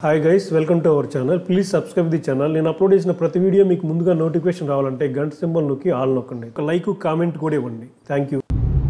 Hi guys welcome to our channel please subscribe the channel నేను upload చేసిన ప్రతి video మీకు ముందుగా నోటిఫికేషన్ రావాలంటే గంట సింబల్ నొక్కి ఆల్ నొక్కండి ఒక లైక్ కామెంట్ కూడా ఇవ్వండి థ్యాంక్ యూ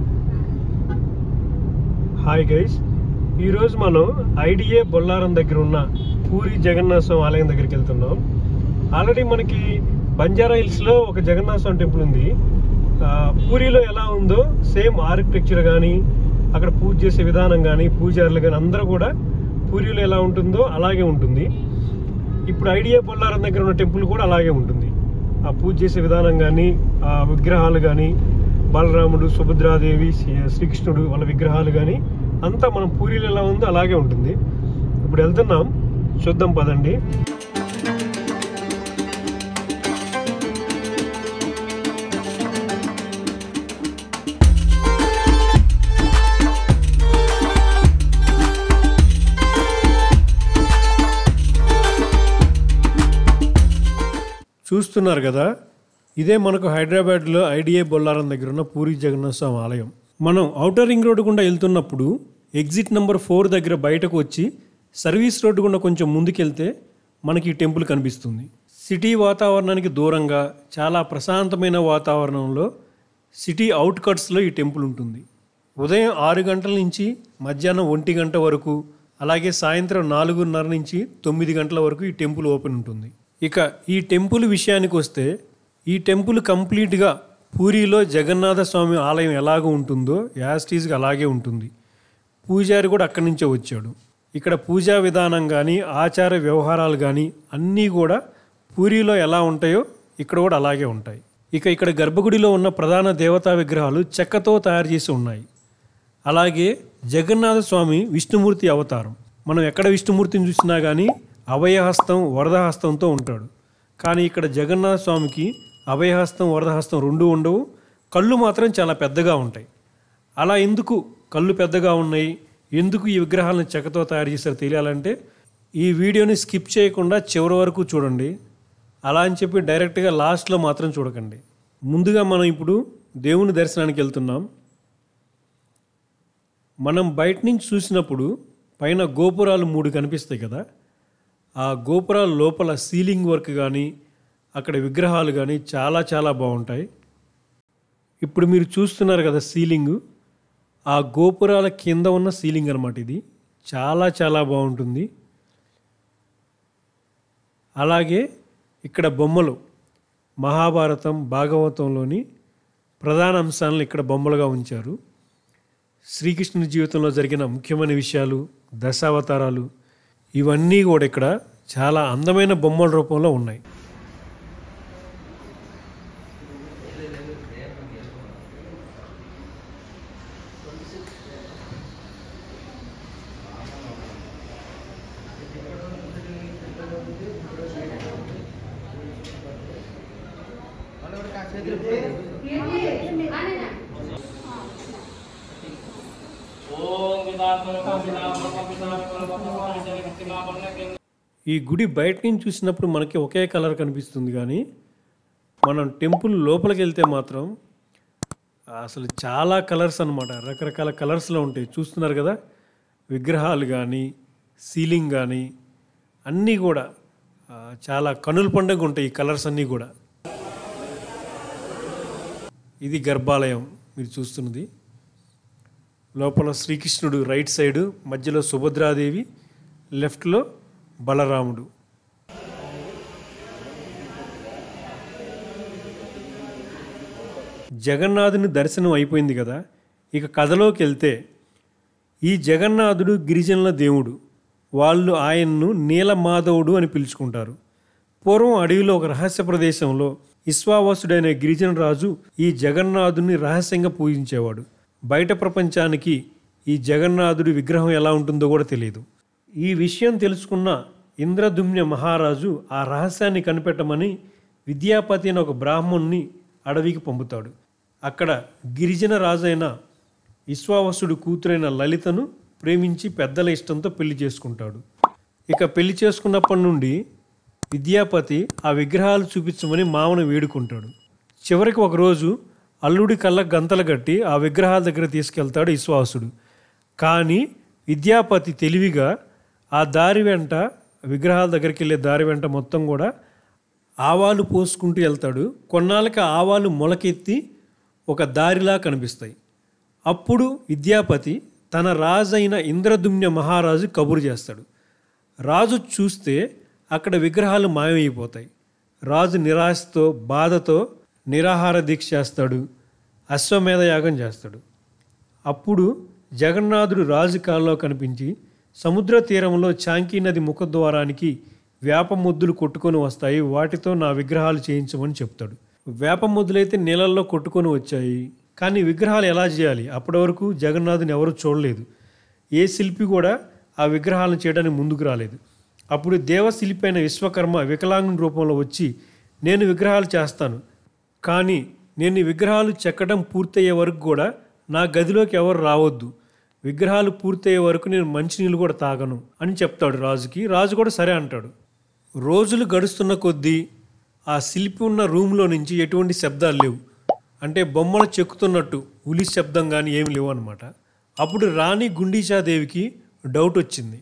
హాయ్ గైస్ ఈరోజు మనం ఐడిఏ బొల్లారం దగ్గర ఉన్న పూరి జగన్నాథ స్వామి ఆలయం దగ్గరికి వెళ్తున్నాం ఆల్రెడీ మనకి బంజారా హిల్స్లో ఒక జగన్నాథ స్వామి టెంపుల్ ఉంది ఆ, పూరిలో ఎలా ఉందో సేమ్ ఆర్కిటెక్చర్ కానీ అక్కడ పూజ చేసే విధానం కానీ పూజారులు కానీ అందరూ కూడా పూరిలో ఎలా ఉంటుందో అలాగే ఉంటుంది ఇప్పుడు ఐడియా బొల్లారం దగ్గర ఉన్న టెంపుల్ కూడా అలాగే ఉంటుంది ఆ పూజ చేసే విధానం కానీ ఆ విగ్రహాలు కానీ బలరాముడు సుభద్రాదేవి శ్రీ- శ్రీకృష్ణుడు వాళ్ళ విగ్రహాలు కానీ అంతా మనం పూరిలో ఎలా ఉందో అలాగే ఉంటుంది ఇప్పుడు వెళ్తున్నాం చూద్దాం పదండి చూస్తున్నారు కదా ఇదే మనకు హైదరాబాద్లో ఐడిఏ బొల్లారం దగ్గర ఉన్న పూరి జగన్నాథ స్వామి ఆలయం మనం ఔటర్ రింగ్ రోడ్డు గుండా వెళ్తున్నప్పుడు ఎగ్జిట్ నెంబర్ ఫోర్ దగ్గర బయటకు వచ్చి సర్వీస్ రోడ్డు గుండా కొంచెం ముందుకెళ్తే మనకి ఈ టెంపుల్ కనిపిస్తుంది సిటీ వాతావరణానికి దూరంగా చాలా ప్రశాంతమైన వాతావరణంలో సిటీ అవుట్కట్స్లో ఈ టెంపుల్ ఉంటుంది ఉదయం ఆరు గంటల నుంచి మధ్యాహ్నం ఒంటి గంట వరకు అలాగే సాయంత్రం నాలుగున్నర నుంచి తొమ్మిది గంటల వరకు ఈ టెంపుల్ ఓపెన్ ఉంటుంది ఇక ఈ టెంపుల్ విషయానికి వస్తే ఈ టెంపుల్ కంప్లీట్గా పూరిలో జగన్నాథ స్వామి ఆలయం ఎలాగ ఉంటుందో యాస్టీస్గా అలాగే ఉంటుంది పూజారి కూడా అక్కడి నుంచే వచ్చాడు ఇక్కడ పూజా విధానం కానీ ఆచార వ్యవహారాలు కానీ అన్నీ కూడా పూరిలో ఎలా ఉంటాయో ఇక్కడ కూడా అలాగే ఉంటాయి ఇక ఇక్కడ గర్భగుడిలో ఉన్న ప్రధాన దేవతా విగ్రహాలు చెక్కతో తయారు చేసి ఉన్నాయి అలాగే జగన్నాథ స్వామి విష్ణుమూర్తి అవతారం మనం ఎక్కడ విష్ణుమూర్తిని చూసినా కానీ అభయహస్తం వరదహస్తంతో ఉంటాడు కానీ ఇక్కడ జగన్నాథ స్వామికి అభయహస్తం వరదహస్తం రెండు ఉండవు కళ్ళు మాత్రం చాలా పెద్దగా ఉంటాయి అలా ఎందుకు కళ్ళు పెద్దగా ఉన్నాయి ఎందుకు ఈ విగ్రహాలను చెక్కతో తయారు చేశారో తెలియాలంటే ఈ వీడియోని స్కిప్ చేయకుండా చివరి వరకు చూడండి అలా అని చెప్పి డైరెక్ట్గా లాస్ట్లో మాత్రం చూడకండి ముందుగా మనం ఇప్పుడు దేవుని దర్శనానికి వెళ్తున్నాం మనం బయట నుంచి చూసినప్పుడు పైన గోపురాలు మూడు కనిపిస్తాయి కదా ఆ గోపురాల లోపల సీలింగ్ వర్క్ కానీ అక్కడ విగ్రహాలు కానీ చాలా చాలా బాగుంటాయి ఇప్పుడు మీరు చూస్తున్నారు కదా సీలింగ్ ఆ గోపురాల కింద ఉన్న సీలింగ్ అనమాట ఇది చాలా చాలా బాగుంటుంది అలాగే ఇక్కడ బొమ్మలు మహాభారతం భాగవతంలోని ప్రధాన అంశాలను ఇక్కడ బొమ్మలుగా ఉంచారు శ్రీకృష్ణుని జీవితంలో జరిగిన ముఖ్యమైన విషయాలు దశావతారాలు ఇవన్నీ కూడా ఇక్కడ చాలా అందమైన బొమ్మల రూపంలో ఉన్నాయి ఈ గుడి బయట నుంచి చూసినప్పుడు మనకి ఒకే కలర్ కనిపిస్తుంది కానీ మనం టెంపుల్ లోపలికి వెళ్తే మాత్రం అసలు చాలా కలర్స్ అన్నమాట రకరకాల కలర్స్లో ఉంటాయి చూస్తున్నారు కదా విగ్రహాలు కానీ సీలింగ్ కానీ అన్నీ కూడా ఆ, చాలా కనుల పండుగ ఉంటాయి ఈ కలర్స్ అన్నీ కూడా ఇది గర్భాలయం మీరు చూస్తున్నది లోపల శ్రీకృష్ణుడు రైట్ సైడ్ మధ్యలో సుభద్రాదేవి లెఫ్ట్లో బలరాముడు జగన్నాథుని దర్శనం అయిపోయింది కదా ఇక కథలోకి వెళ్తే ఈ జగన్నాథుడు గిరిజనుల దేవుడు వాళ్ళు ఆయన్ను నీలమాధవుడు అని పిలుచుకుంటారు పూర్వం అడవిలో ఒక రహస్య ప్రదేశంలో ఇస్వావసుడైన గిరిజన రాజు ఈ జగన్నాథుని రహస్యంగా పూజించేవాడు బయట ప్రపంచానికి ఈ జగన్నాథుడి విగ్రహం ఎలా ఉంటుందో కూడా తెలియదు ఈ విషయం తెలుసుకున్న ఇంద్రదుమ్య మహారాజు ఆ రహస్యాన్ని కనిపెట్టమని విద్యాపతి అనే ఒక బ్రాహ్మణ్ణి అడవికి పంపుతాడు అక్కడ గిరిజన రాజైన విశ్వావసుడు కూతురైన లలితను ప్రేమించి పెద్దల ఇష్టంతో పెళ్లి చేసుకుంటాడు ఇక పెళ్లి చేసుకున్నప్పటి నుండి విద్యాపతి ఆ విగ్రహాలు చూపించమని మామను వేడుకుంటాడు చివరికి ఒకరోజు అల్లుడి కళ్ళ గంతలు కట్టి ఆ విగ్రహాల దగ్గర తీసుకెళ్తాడు విశ్వాసుడు కానీ విద్యాపతి తెలివిగా ఆ దారి వెంట విగ్రహాల దగ్గరికి వెళ్ళే దారి వెంట మొత్తం కూడా ఆవాలు పోసుకుంటూ వెళ్తాడు కొన్నాళ్ళకి ఆ ఆవాలు మొలకెత్తి ఒక దారిలా కనిపిస్తాయి అప్పుడు విద్యాపతి తన రాజైన ఇంద్రదుమ్య మహారాజు కబురు చేస్తాడు రాజు చూస్తే అక్కడ విగ్రహాలు మాయమైపోతాయి రాజు నిరాశతో బాధతో నిరాహార దీక్ష చేస్తాడు అశ్వమేధ యాగం చేస్తాడు అప్పుడు జగన్నాథుడు రాజు కాలంలో కనిపించి సముద్ర తీరంలో చాంకీ నది ముఖద్వారానికి వేప ముద్దులు కొట్టుకొని వస్తాయి వాటితో నా విగ్రహాలు చేయించమని చెప్తాడు వేప ముద్దులైతే నీళ్ళల్లో కొట్టుకొని వచ్చాయి కానీ విగ్రహాలు ఎలా చేయాలి అప్పటి వరకు జగన్నాథుని ఎవరు చూడలేదు ఏ శిల్పి కూడా ఆ విగ్రహాలను చేయడానికి ముందుకు రాలేదు అప్పుడు దేవశిల్పి అయిన విశ్వకర్మ వికలాంగుని రూపంలో వచ్చి నేను విగ్రహాలు చేస్తాను కానీ నేను ఈ విగ్రహాలు చెక్కడం పూర్తయ్యే వరకు కూడా నా గదిలోకి ఎవరు రావద్దు విగ్రహాలు పూర్తయ్యే వరకు నేను మంచినీళ్ళు కూడా తాగను అని చెప్తాడు రాజుకి రాజు కూడా సరే అంటాడు రోజులు గడుస్తున్న కొద్దీ ఆ శిల్పి ఉన్న రూమ్లో నుంచి ఎటువంటి శబ్దాలు లేవు అంటే బొమ్మలు చెక్కుతున్నట్టు ఉలి శబ్దం కానీ ఏమి లేవు అనమాట అప్పుడు రాణి గుండీచాదేవికి డౌట్ వచ్చింది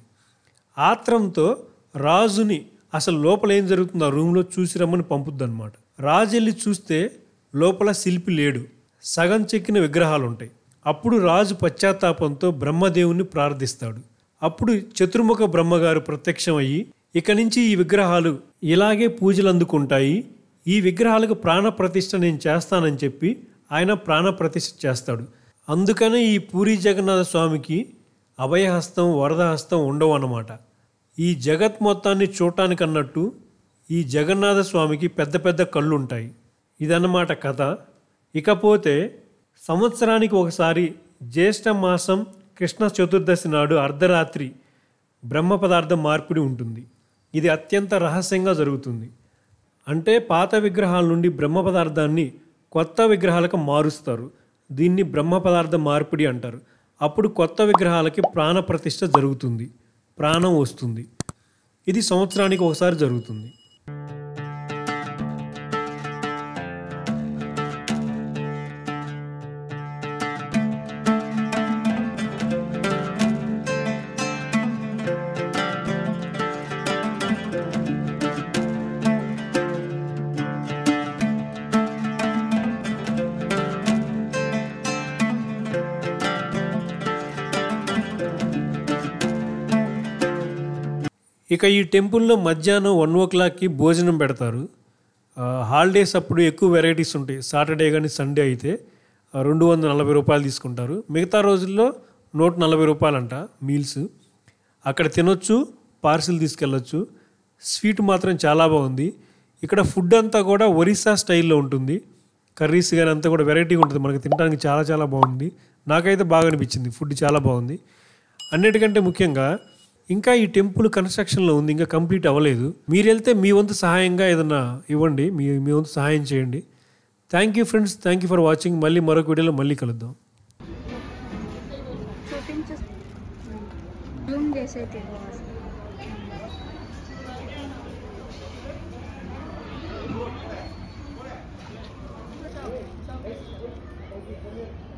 ఆత్రంతో రాజుని అసలు లోపల ఏం జరుగుతుందో ఆ రూమ్లో చూసి రమ్మని పంపుద్ది అనమాట రాజు వెళ్ళి చూస్తే లోపల శిల్పి లేడు సగం చెక్కిన విగ్రహాలు ఉంటాయి అప్పుడు రాజు పశ్చాత్తాపంతో బ్రహ్మదేవుని ప్రార్థిస్తాడు అప్పుడు చతుర్ముఖ బ్రహ్మగారు ప్రత్యక్షమయ్యి ఇక నుంచి ఈ విగ్రహాలు ఇలాగే పూజలు అందుకుంటాయి ఈ విగ్రహాలకు ప్రాణ ప్రతిష్ఠ నేను చేస్తానని చెప్పి ఆయన ప్రాణ ప్రతిష్ఠ చేస్తాడు అందుకనే ఈ పూరి జగన్నాథ స్వామికి అభయహస్తం వరదహస్తం ఉండవు అన్నమాట ఈ జగత్ మొత్తాన్ని చూడటానికి అన్నట్టు ఈ జగన్నాథ స్వామికి పెద్ద పెద్ద కళ్ళు ఉంటాయి ఇదన్నమాట కథ ఇకపోతే సంవత్సరానికి ఒకసారి జ్యేష్ఠ మాసం కృష్ణ చతుర్దశి నాడు అర్ధరాత్రి బ్రహ్మ పదార్థం మార్పిడి ఉంటుంది ఇది అత్యంత రహస్యంగా జరుగుతుంది అంటే పాత విగ్రహాల నుండి బ్రహ్మ పదార్థాన్ని కొత్త విగ్రహాలకు మారుస్తారు దీన్ని బ్రహ్మ పదార్థ మార్పిడి అంటారు అప్పుడు కొత్త విగ్రహాలకి ప్రాణ ప్రతిష్ఠ జరుగుతుంది ప్రాణం వస్తుంది ఇది సంవత్సరానికి ఒకసారి జరుగుతుంది ఇక ఈ టెంపుల్లో మధ్యాహ్నం వన్ ఓ క్లాక్కి భోజనం పెడతారు ఆ, హాలిడేస్ అప్పుడు ఎక్కువ వెరైటీస్ ఉంటాయి సాటర్డే కానీ సండే అయితే ఆ, రెండు వందల నలభై రూపాయలు తీసుకుంటారు మిగతా రోజుల్లో నూట నలభై రూపాయలంట మీల్స్ అక్కడ తినొచ్చు పార్సిల్ తీసుకెళ్ళొచ్చు స్వీట్ మాత్రం చాలా బాగుంది ఇక్కడ ఫుడ్ అంతా కూడా ఒరిస్సా స్టైల్లో ఉంటుంది కర్రీస్ కానీ అంతా కూడా వెరైటీగా ఉంటుంది మనకి తినడానికి చాలా చాలా బాగుంది నాకైతే బాగా అనిపించింది ఫుడ్ చాలా బాగుంది అన్నిటికంటే ముఖ్యంగా ఇంకా ఈ టెంపుల్ కన్స్ట్రక్షన్లో ఉంది ఇంకా కంప్లీట్ అవ్వలేదు మీరు వెళ్తే మీ వంతు సహాయంగా ఏదన్నా ఇవ్వండి మీ మీ వంతు సహాయం చేయండి thank you friends thank you for watching మళ్ళీ మరొక వీడియోలో మళ్ళీ కలుద్దాం చూపించు జూమ్ చేసేది Thank you.